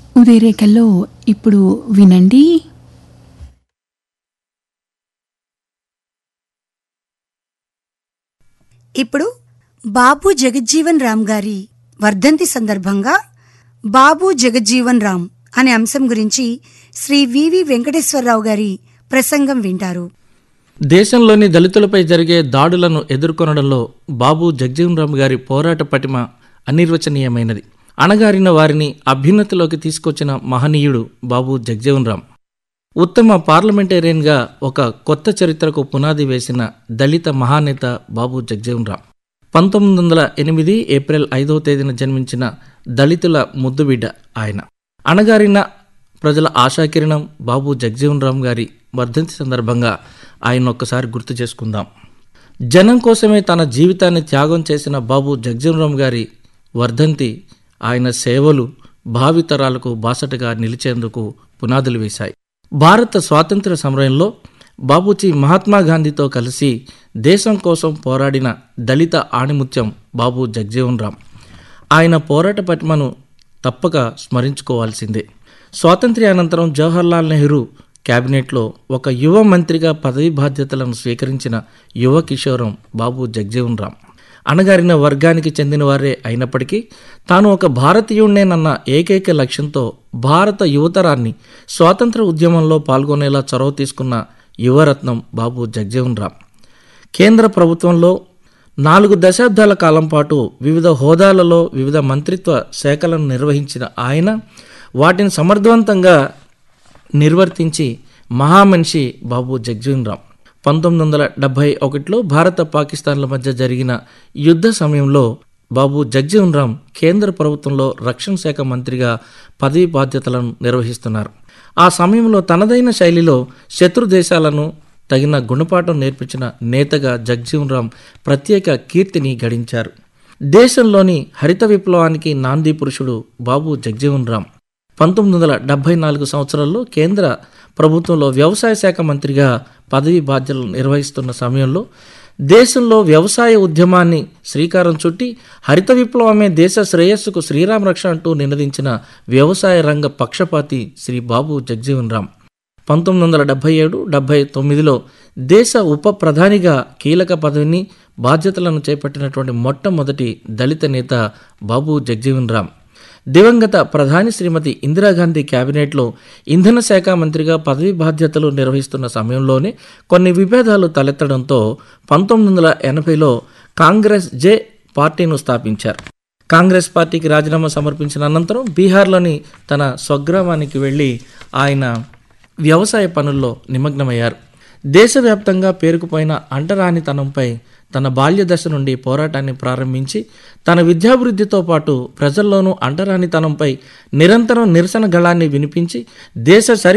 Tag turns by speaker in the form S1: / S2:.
S1: ఉదయరేఖల్లో ఇప్పుడు వినండి
S2: ఇప్పుడు బాబు జగజ్జీవన్ రామ్ గారి వర్ధంతి సందర్భంగా బాబు జగజ్జీవన్ రామ్ అనే అంశం గురించి శ్రీ వివి వెంకటేశ్వరరావు గారి ప్రసంగం వింటారు
S3: దేశంలోని దళితులపై జరిగే దాడులను ఎదుర్కొనడంలో బాబు జగజీవన్ గారి పోరాట పటిమ అనిర్వచనీయమైనది అణగారిన వారిని అభ్యున్నతిలోకి తీసుకొచ్చిన మహనీయుడు బాబు జగజీవన్ రామ్ ఉత్తమ పార్లమెంటేరియన్గా ఒక కొత్త చరిత్రకు పునాది వేసిన దళిత మహానేత బాబు జగజీవన్ రామ్ పంతొమ్మిది వందల ఎనిమిది ఏప్రిల్ ఐదవ తేదీన జన్మించిన దళితుల ముద్దుబిడ్డ ఆయన అణగారిన ప్రజల ఆశాకిరణం బాబు జగజీవన్ రామ్ గారి వర్ధంతి సందర్భంగా ఆయన ఒక్కసారి గుర్తు చేసుకుందాం జనం కోసమే తన జీవితాన్ని త్యాగం చేసిన బాబు జగజీవన్ రామ్ గారి వర్ధంతి ఆయన సేవలు భావితరాలకు బాసటగా నిలిచేందుకు పునాదులు వేశాయి భారత స్వాతంత్ర సమరంలో బాబూజీ మహాత్మా గాంధీతో కలిసి దేశం కోసం పోరాడిన దళిత ఆణిముత్యం బాబు జగజీవన్ రామ్ ఆయన పోరాట పటిమను తప్పక స్మరించుకోవాల్సిందే స్వాతంత్ర్యానంతరం జవహర్లాల్ నెహ్రూ కేబినెట్లో ఒక యువ మంత్రిగా పదవి బాధ్యతలను స్వీకరించిన యువ కిషోరం బాబు జగజీవన్ రామ్ అణగారిన వర్గానికి చెందినవారే అయినప్పటికీ తాను ఒక భారతీయుణ్ణేనన్న ఏకైక లక్ష్యంతో భారత యువతరాన్ని స్వాతంత్ర ఉద్యమంలో పాల్గొనేలా చొరవ తీసుకున్న యువరత్నం బాబు జగజీవన్ రామ్ కేంద్ర ప్రభుత్వంలో నాలుగు దశాబ్దాల కాలం పాటు వివిధ హోదాలలో వివిధ మంత్రిత్వ శాఖలను నిర్వహించిన ఆయన వాటిని సమర్థవంతంగా నిర్వర్తించి మహామనిషి బాబు జగజీవన్ రామ్ పంతొమ్మిది వందల డెబ్భై ఒకటిలో భారత పాకిస్తాన్ల మధ్య జరిగిన యుద్ధ సమయంలో బాబు జగజీవన్ రామ్ కేంద్ర ప్రభుత్వంలో రక్షణ శాఖ మంత్రిగా పదవి బాధ్యతలను నిర్వహిస్తున్నారు ఆ సమయంలో తనదైన శైలిలో శత్రు దేశాలను తగిన గుణపాఠం నేర్పించిన నేతగా జగజీవన్ రామ్ ప్రత్యేక కీర్తిని గడించారు దేశంలోని హరిత విప్లవానికి నాంది పురుషుడు బాబు జగజీవన్ రామ్ పంతొమ్మిది వందల డెబ్బై నాలుగు సంవత్సరాల్లో కేంద్ర ప్రభుత్వంలో వ్యవసాయ శాఖ మంత్రిగా పదవి బాధ్యతలు నిర్వహిస్తున్న సమయంలో దేశంలో వ్యవసాయ ఉద్యమాన్ని శ్రీకారం చుట్టి హరిత విప్లవమే దేశ శ్రేయస్సుకు శ్రీరామ రక్ష అంటూ నినదించిన వ్యవసాయ రంగ పక్షపాతి శ్రీ బాబు జగజీవన్ రామ్ పంతొమ్మిది వందల డెబ్బై ఏడు డెబ్బై తొమ్మిదిలో దేశ ఉప ప్రధానిగా కీలక పదవిని బాధ్యతలను చేపట్టినటువంటి మొట్టమొదటి దళిత నేత బాబు జగజీవన్ రామ్ దివంగత ప్రధాని శ్రీమతి ఇందిరాగాంధీ కేబినెట్లో ఇంధన శాఖ మంత్రిగా పదవి బాధ్యతలు నిర్వహిస్తున్న సమయంలోనే కొన్ని విభేదాలు తలెత్తడంతో పంతొమ్మిది వందల ఎనభైలో కాంగ్రెస్ జే పార్టీను స్థాపించారు కాంగ్రెస్ పార్టీకి రాజీనామా సమర్పించిన అనంతరం బీహార్లోని తన స్వగ్రామానికి వెళ్ళి ఆయన వ్యవసాయ పనుల్లో నిమగ్నమయ్యారు దేశవ్యాప్తంగా పేరుకుపోయిన అంటరానితనంపై తన బాల్య దశ నుండి పోరాటాన్ని ప్రారంభించి తన విద్యాభివృద్ధితో పాటు ప్రజల్లోనూ అంటరానితనంపై నిరంతరం నిరసన గళాన్ని వినిపించి దేశ సరి